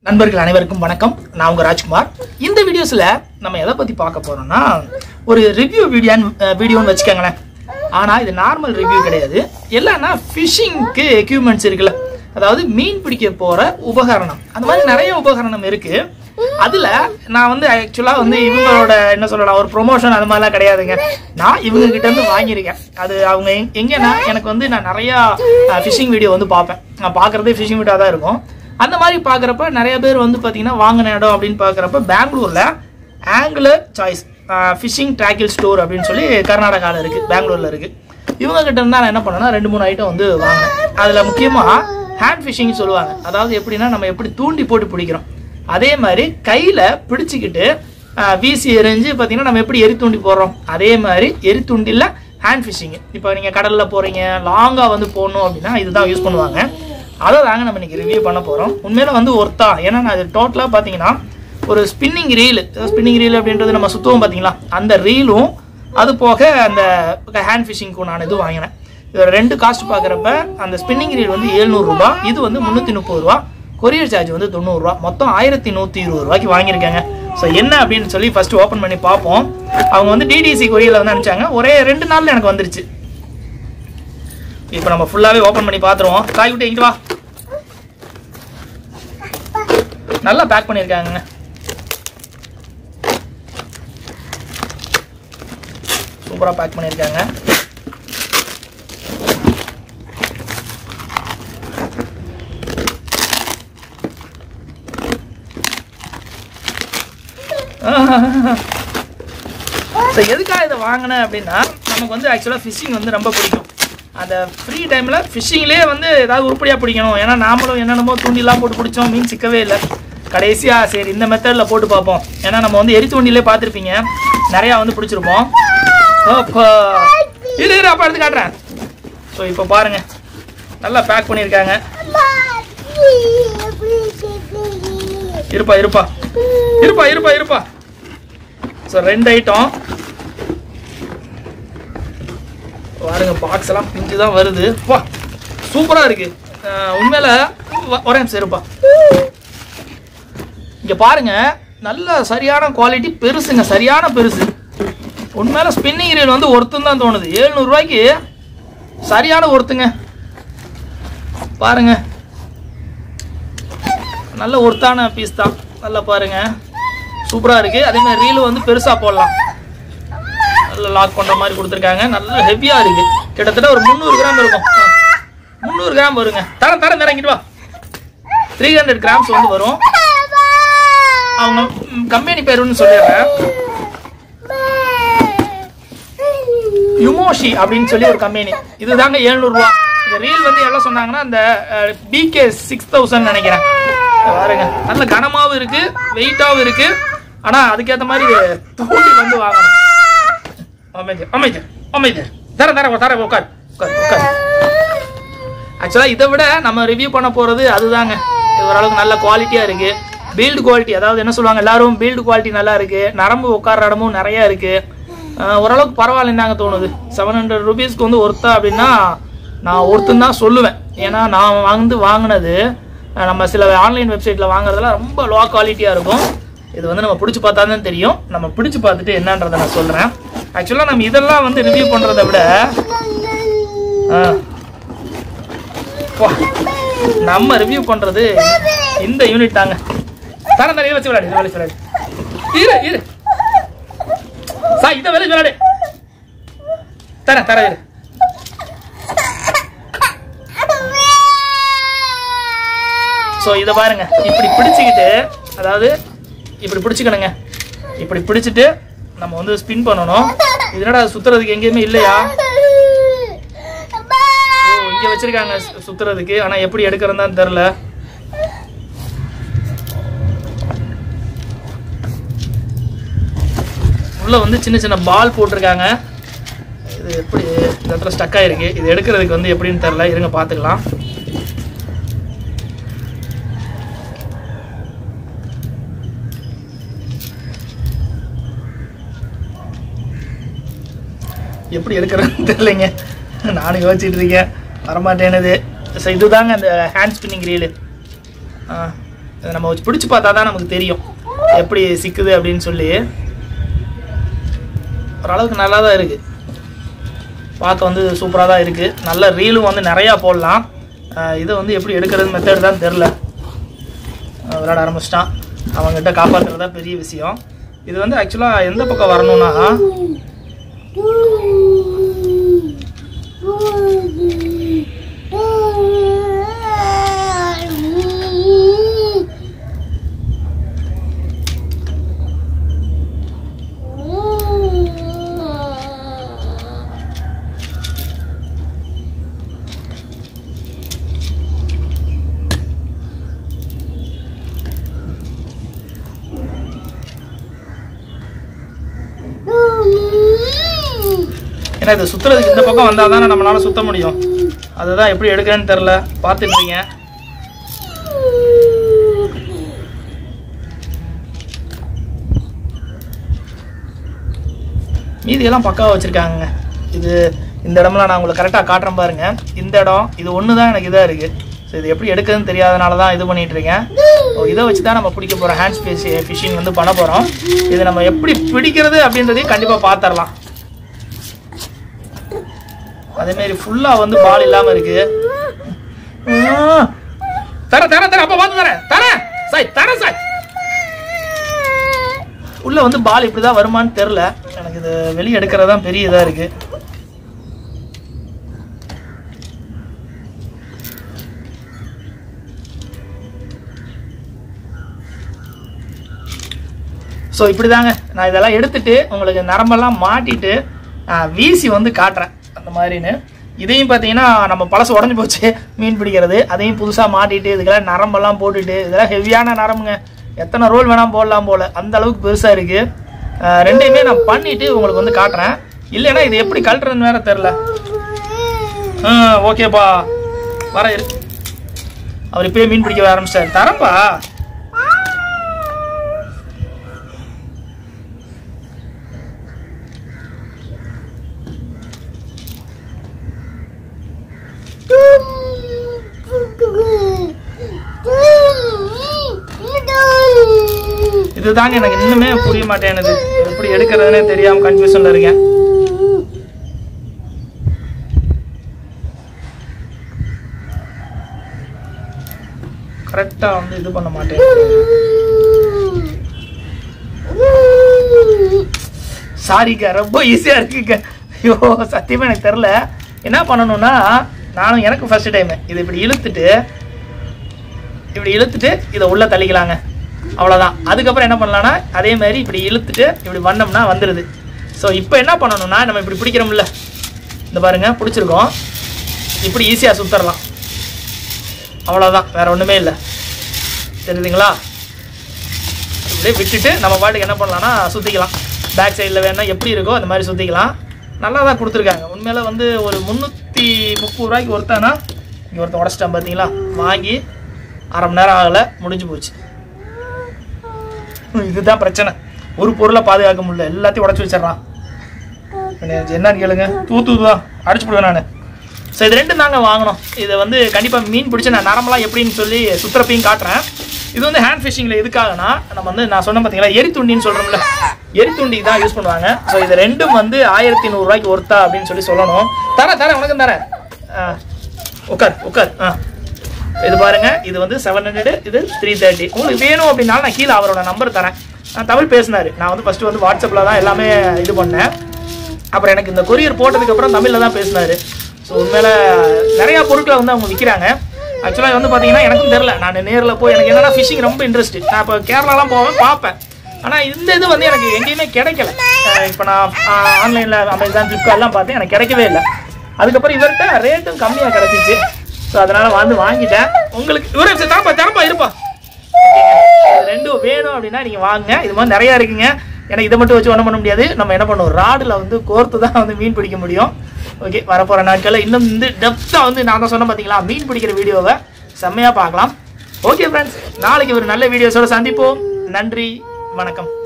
நண்பர்கள் அனைவருக்கும் வணக்கம் நான் உங்க ராஜ்குமார் இந்த வீடியோஸ்ல நம்ம எதை பத்தி பார்க்க போறோம்னா ஒரு ரிவ்யூ வீடியோன்னு வீடியோன்னு வச்சுக்கோங்களேன் ஆனா இது நார்மல் ரிவ்யூ கிடையாது இல்லைன்னா ஃபிஷிங்க்கு எக்யூப்மெண்ட்ஸ் இருக்குல்ல அதாவது மீன் பிடிக்க போற உபகரணம் அந்த மாதிரி நிறைய உபகரணம் இருக்கு அதுல நான் வந்து ஆக்சுவலா வந்து இவங்களோட என்ன சொல்லலாம் ஒரு ப்ரொமோஷன் அது மாதிரிலாம் கிடையாதுங்க நான் இவங்க கிட்ட இருந்து வாங்கியிருக்கேன் அது அவங்க எங்க- எங்கன்னா எனக்கு வந்து நான் நிறைய ஃபிஷிங் வீடியோ வந்து பார்ப்பேன் நான் பார்க்கறதே ஃபிஷிங் வீடியோ தான் இருக்கும் அந்த மாதிரி பார்க்குறப்ப நிறைய பேர் வந்து பார்த்தீங்கன்னா வாங்கின இடம் அப்படின்னு பார்க்குறப்ப பெங்களூரில் ஆங்குலர் சாய்ஸ் ஃபிஷிங் ட்ராக்கில் ஸ்டோர் அப்படின்னு சொல்லி கர்நாடகாவில் இருக்குது பெங்களூரில் இருக்குது இவங்க கிட்ட இருந்தா நான் என்ன பண்ணேன்னா ரெண்டு மூணு ஐட்டம் வந்து வாங்கினேன் அதில் முக்கியமாக ஹேண்ட் ஃபிஷிங் சொல்லுவாங்க அதாவது எப்படின்னா நம்ம எப்படி தூண்டி போட்டு பிடிக்கிறோம் அதே மாதிரி கையில் பிடிச்சிக்கிட்டு ஆஹ், வீசி எறிஞ்சு பார்த்தீங்கன்னா நம்ம எப்படி எரி தூண்டி போடுறோம் அதே மாதிரி எரி தூண்டில ஹேண்ட் ஃபிஷிங் இப்போ நீங்கள் கடலில் போகிறீங்க லாங்காக வந்து போகணும் அப்படின்னா இதுதான் யூஸ் பண்ணுவாங்க அதை தாங்க நம்ம இன்னைக்கு ரிவ்யூ பண்ண போகிறோம் உண்மையில வந்து ஒர்த்தா ஏன்னா நான் அது டோட்டலாக பார்த்தீங்கன்னா ஒரு ஸ்பின்னிங் ரீல் ஸ்பின்னிங் ரீல் அப்படின்றது நம்ம சுத்துவோம் பார்த்தீங்களா அந்த ரீலும் அது போக அந்த ஹேண்ட் ஃபிஷிங்க்கு நான் இது வாங்கினேன் இதோட ரெண்டு காஸ்ட் பார்க்குறப்ப அந்த ஸ்பின்னிங் ரீல் வந்து 700 ரூபாய் இது வந்து முந்நூற்றி முப்பது ரூபா கொரியர் சார்ஜ் வந்து தொண்ணூறுரூவா மொத்தம் ஆயிரத்தி நூற்றி இருபது ரூபாய்க்கு வாங்கியிருக்காங்க ஸோ என்ன அப்படின்னு சொல்லி ஃபர்ஸ்ட் ஓப்பன் பண்ணி பார்ப்போம் அவங்க வந்து டிடிசி கொரியரில் வந்து அனுப்பிச்சாங்க ஒரே ரெண்டு நாளில் எனக்கு வந்துருச்சு இப்போ நம்ம ஃபுல்லாகவே ஓப்பன் பண்ணி பார்த்துருவோம் காய் விட்டு இங்கிட்டு வா நல்லா பேக் பண்ணியிருக்காங்க சூப்பராக பேக் பண்ணியிருக்காங்க ஸோ எதுக்காக இதை வாங்கினேன் அப்படின்னா நமக்கு வந்து ஆக்சுவலாக ஃபிஷிங் வந்து ரொம்ப பிடிக்கும் அந்த ஃப்ரீ டைமில் ஃபிஷிங்லேயே வந்து ஏதாவது உருப்படியாக பிடிக்கணும் ஏன்னா நாமளும் என்னென்னமோ தூண்டிலாம் போட்டு பிடிச்சோம் மீன் சிக்கவே இல்லை கடைசியாக சரி இந்த மெத்தடில் போட்டு பார்ப்போம் ஏன்னா நம்ம வந்து எரி தூண்டிலே பார்த்துருப்பீங்க நிறையா வந்து பிடிச்சிருப்போம் அப்பா இரு இரு அப்பா எடுத்து காட்டுறேன் ஸோ இப்போ பாருங்க நல்லா பேக் பண்ணியிருக்காங்க இருப்பா இருப்பா இருப்பா இருப்பா இருப்பா ஸோ ரெண்டு ஐட்டம் பாருங்க பாக்ஸ் எல்லாம் பிஞ்சு தான் வருது வா சூப்பராக இருக்கு அஹ் உண்மையில வ- ஒரே நிமிஷம் இருப்பா இங்க பாருங்க நல்ல சரியான குவாலிட்டி பெருசுங்க சரியான பெருசு உண்மையில ஸ்பின்னிங் ரீல் வந்து ஒருத்தன் தான் தோணுது 700 ரூபாய்க்கு சரியான ஒருத்துங்க பாருங்க நல்ல ஒர்த்தான பீஸ் தான் நல்லா பாருங்க சூப்பரா இருக்கு அதே மாதிரி ரீல் வந்து பெருசா போடலாம் நல்ல லாக் பண்ற மாதிரி கொடுத்துருக்காங்க நல்ல ஹெவியா இருக்கு கிட்டத்தட்ட ஒரு முந்நூறு கிராம் இருக்கும் முந்நூறு கிராம் வருங்க தரம் தரம் இறங்கிட்டு வா த்ரீ ஹண்ட்ரட் கிராம்ஸ் வந்து வரும் அவங்க கம்பெனி பேருன்னு சொல்லிடுறேன் யுமோஷி அப்படின்னு சொல்லி ஒரு கம்பெனி இதுதாங்க 700 ரூபா இந்த ரீல் வந்து எவ்வளோ சொன்னாங்கன்னா அந்த பிகே சிக்ஸ் தௌசண்ட் நினைக்கிறேன் இத பாருங்க நல்ல கனமாவும் இருக்கு வெயிட்டாவும் இருக்கு ஆனா அதுக்கேற்ற மாதிரி தூண்டி வந்து வாங்கணும் அமைச்சர் அமைச்சர் அமைச்சர் தர தர தர உட்கார் உட்கார் உட்கார் ஆக்சுவலாக இதை விட நம்ம ரிவ்யூ பண்ண போகிறது அதுதாங்க இது ஓரளவுக்கு நல்ல குவாலிட்டியாக இருக்கு பில்டு குவாலிட்டி அதாவது என்ன சொல்லுவாங்க எல்லாரும் பில்டு குவாலிட்டி நல்லா இருக்கு நரம்பு உட்கார இடமும் நிறைய இருக்கு அஹ் ஓரளவுக்கு பரவாயில்லன்னு தோணுது செவன் ஹண்ட்ரட் ருபீஸ்க்கு வந்து ஒருத்தா அப்படின்னா நான் ஒருத்தன் தான் சொல்லுவேன் ஏன்னா நான் வந்து வாங்கினது அஹ் நம்ம சில ஆன்லைன் வெப்சைட்டில் வாங்குறதெல்லாம் ரொம்ப லோ குவாலிட்டியாக இருக்கும் இது வந்து நம்ம பிடிச்சி பார்த்தா தான் தெரியும் நம்ம பிடிச்சி பார்த்துட்டு என்னன்றதை நான் சொல்கிறேன் ஆக்சுவலாக நம்ம இதெல்லாம் வந்து ரிவ்யூ பண்ணுறதை விட அஹ், பா, நம்ம ரிவ்யூ பண்றது இந்த யூனிட் தாங்க தர நிறைய வச்சு விளையாடு இதை வச்சு விளையாடு இரு இரு சா இதை வேலை விளையாடு தர தர இரு ஸோ இதை பாருங்க இப்படி பிடிச்சிக்கிட்டு அதாவது இப்படி பிடிச்சிக்கணுங்க இப்படி பிடிச்சிட்டு நம்ம வந்து ஸ்பின் பண்ணணும் இது என்னடா சுத்துறதுக்கு எங்கேயுமே இல்லையா ஓ இங்க வச்சிருக்காங்க சு- சுத்துறதுக்கு ஆனா எப்படி எடுக்கிறதுன்னு தெரியல உள்ள வந்து சின்ன சின்ன பால் போட்டிருக்காங்க இது எப்படி இந்த இடத்துல ஸ்டக் ஆயிருக்கு இது எடுக்கிறதுக்கு வந்து எப்படின்னு தெரியல இருங்க பார்த்துக்கலாம் எப்படி எடுக்கிறதுன்னு தெரியலைங்க நானும் யோசிச்சுட்டு இருக்கேன் வரமாட்டேனுது ஸோ இதுதாங்க அந்த ஹேண்ட் ஸ்பின்னிங் ரீலு இதை நம்ம வச்சு பிடிச்சி பார்த்தா தான் நமக்கு தெரியும் எப்படி சிக்குது அப்படின்னு சொல்லி ஓரளவுக்கு நல்லா தான் இருக்குது பார்க்க வந்து சூப்பராக தான் இருக்குது நல்ல ரீலும் வந்து நிறையா போடலாம் அஹ் இதை வந்து எப்படி எடுக்கிறது மெத்தட் தான் தெரில விளையாட ஆரம்பிச்சிட்டான் அவங்ககிட்ட காப்பாற்றுறது தான் பெரிய விஷயம் இது வந்து ஆக்சுவலாக எந்த பக்கம் வரணும்னா ஏன்னா இது சுற்றுறதுக்கு இந்த பக்கம் வந்தால் தானே நம்மளால சுத்த முடியும் அதுதான் எப்படி எடுக்கிறேன்னு தெரில பார்த்துட்டு இருக்கேன் மீதியெல்லாம் பக்காவாக வச்சுருக்காங்க இது இந்த இடம்லாம் நான் உங்களுக்கு கரெக்டாக காட்டுறேன் பாருங்க இந்த இடம் இது ஒன்று தான் எனக்கு இதாக இருக்குது ஸோ இது எப்படி எடுக்குதுன்னு தெரியாதனால தான் இது பண்ணிட்டு இருக்கேன் ஸோ இதை வச்சு தான் நம்ம பிடிக்க போகிறோம் ஹேண்ட் ஸ்பேஸ் ஃபிஷிங் வந்து பண்ண போகிறோம் இது நம்ம எப்படி பிடிக்கிறது அப்படின்றதையும் கண்டிப்பாக பார்த்துடலாம் அதேமாரி ஃபுல்லாக வந்து பால் இல்லாமல் இருக்கு ஆ! தர தர தர அப்போ பார்த்து தரேன் தரேன் சாய் தரேன் சாய் உள்ள வந்து பால் இப்படி தான் வருமான்னு தெரில எனக்கு இது வெளியே எடுக்கிறது தான் பெரிய இதாக இருக்கு ஸோ இப்படி தாங்க நான் இதெல்லாம் எடுத்துட்டு உங்களுக்கு நரம்பெல்லாம் மாட்டிட்டு ஆ, வீசி வந்து காட்டுறேன் அந்த மாதிரின்னு இதையும் பார்த்தீங்கன்னா நம்ம பழசு உடஞ்சி போச்சு மீன் பிடிக்கிறது அதையும் புதுசாக மாட்டிட்டு இதுக்கெல்லாம் நரம்பெல்லாம் போட்டுட்டு இதெல்லாம் ஹெவியான நரம்புங்க எத்தனை ரோல் வேணால் போடலாம் போல அந்த அளவுக்கு பெருசாக இருக்குது ரெண்டையுமே நான் பண்ணிட்டு உங்களுக்கு வந்து காட்டுறேன் இல்லைன்னா இது எப்படி கழட்டுறதுன்னு வேற தெரில ஆ ஓகேப்பா வர இரு அவர் இப்பயே மீன் பிடிக்க ஆரம்பிச்சிட்டாரு தரப்பா இதுதாங்க எனக்கு இன்னுமே புரிய மாட்டேனுது எப்படி எடுக்கிறதுனே தெரியாம கன்ஃபியூஷன்ல இருக்கேன் கரெக்டா வந்து இது பண்ண மாட்டேன் சாரிக்கா ரொம்ப ஈஸியா இருக்குங்க ஐயோ சத்தியமா எனக்கு தெரில என்ன பண்ணணும்னா நானும் எனக்கு ஃபர்ஸ்ட் டைம் இது இப்படி இழுத்துட்டு இப்படி இழுத்துட்டு இதை உள்ள தள்ளிக்கலாங்க அவ்வளோதான் அதுக்கப்புறம் என்ன பண்ணலாம்னா அதே மாதிரி இப்படி இழுத்துட்டு இப்படி பண்ணோம்னா வந்துடுது ஸோ இப்போ என்ன பண்ணணும்னா நம்ம இப்படி பிடிக்கிறோம்ல இந்த பாருங்க பிடிச்சிருக்கோம் இப்படி ஈஸியாக சுத்தரலாம் அவ்வளோதான் வேற ஒன்றுமே இல்லை தெரியுதுங்களா இப்படியே விட்டுட்டு நம்ம பாட்டுக்கு என்ன பண்ணலாம்னா சுற்றிக்கலாம் பேக் சைடில் வேணா எப்படி இருக்கோ அந்த மாதிரி சுற்றிக்கலாம் நல்லா தான் கொடுத்துருக்காங்க உண்மையில வந்து ஒரு முந்நூற்றி முப்பது ரூபாய்க்கு ஒருத்தானா இங்கே ஒருத்தன் உடச்சிட்டான் பார்த்தீங்களா வாங்கி அரை மணி நேரம் ஆகலை முடிஞ்சு போச்சு இதுதான் பிரச்சனை ஒரு பொருளை பாதுகாக்க முடியல எல்லாத்தையும் உடச்சி வச்சிடறான் என்ன- என்னன்னு கேளுங்க தூத்து தான் அடிச்சு போடுவேன் நான் ஸோ இது ரெண்டும் தாங்க வாங்கணும் இதை வந்து கண்டிப்பாக மீன் பிடிச்சி நான் நரம்பெல்லாம் எப்படின்னு சொல்லி சுத்துறப்பையும் காட்டுறேன் இது வந்து ஹேண்ட் ஃபிஷிங்கில் எதுக்காகனா நம்ம வந்து நான் சொன்ன பார்த்தீங்களா எரித்துண்டின்னு சொல்கிறோம்ல எரித்துண்டி தான் யூஸ் பண்ணுவாங்க ஸோ இது ரெண்டும் வந்து ஆயிரத்தி நூறுரூவாய்க்கு ஒர்த்தா அப்படின்னு சொல்லி சொல்லணும் தரேன் தரேன் உனக்கும் தரேன் ஆ, உட்கார் உட்கார் ஆ இது பாருங்க இது வந்து செவன் ஹண்ட்ரட் இது த்ரீ தேர்ட்டி உங்களுக்கு வேணும் அப்படின்னாலும் நான் கீழே அவரோட நம்பர் தரேன் நான் தமிழ் பேசினாரு நான் வந்து ஃபர்ஸ்ட் வந்து வாட்ஸ்அப்பில் தான் எல்லாமே இது பண்ணேன் அப்புறம் எனக்கு இந்த கொரியர் போட்டதுக்கு அப்புறம் தமிழில் தான் பேசினாரு ஸோ உண்மையில நிறைய பொருட்களை வந்து அவங்க விற்கிறாங்க ஆக்சுவலாக வந்து பார்த்தீங்கன்னா எனக்கும் தெரில நான் நேரில் போய் எனக்கு என்னன்னா ஃபிஷிங் ரொம்ப இன்ட்ரெஸ்ட் நான் இப்போ கேரளாலாம் போவேன் பார்ப்பேன் ஆனால் இந்த இது வந்து எனக்கு எங்கேயுமே கிடைக்கல இப்போ நான் ஆன்லைனில் அமேசான் ஃப்ளிப்கார்ட்லாம் பார்த்தேன் எனக்கு கிடைக்கவே இல்லை அதுக்கப்புறம் இவர்கிட்ட ரேட்டும் கம்மியாக கிடச்சிச்சு ஸோ அதனால வந்து வாங்கிட்டேன் உங்களுக்கு இவரே சரி, தரப்பா தரப்பா இருப்பா இது ரெண்டும் வேணும் அப்படின்னா நீங்க வாங்க இது மாதிரி நிறைய இருக்குங்க எனக்கு இதை மட்டும் வச்சு ஒன்றும் பண்ண முடியாது நம்ம என்ன பண்ணுவோம் ராடில் வந்து கோர்த்து தான் வந்து மீன் பிடிக்க முடியும் ஓகே வரப்போற நாட்களில் இன்னும் இந்த டெப்த்தாக வந்து நான் தான் சொன்னேன் பார்த்தீங்களா மீன் பிடிக்கிற வீடியோவை செம்மையாக பார்க்கலாம் ஓகே ஃப்ரெண்ட்ஸ் நாளைக்கு ஒரு நல்ல வீடியோஸோட சந்திப்போம் நன்றி வணக்கம்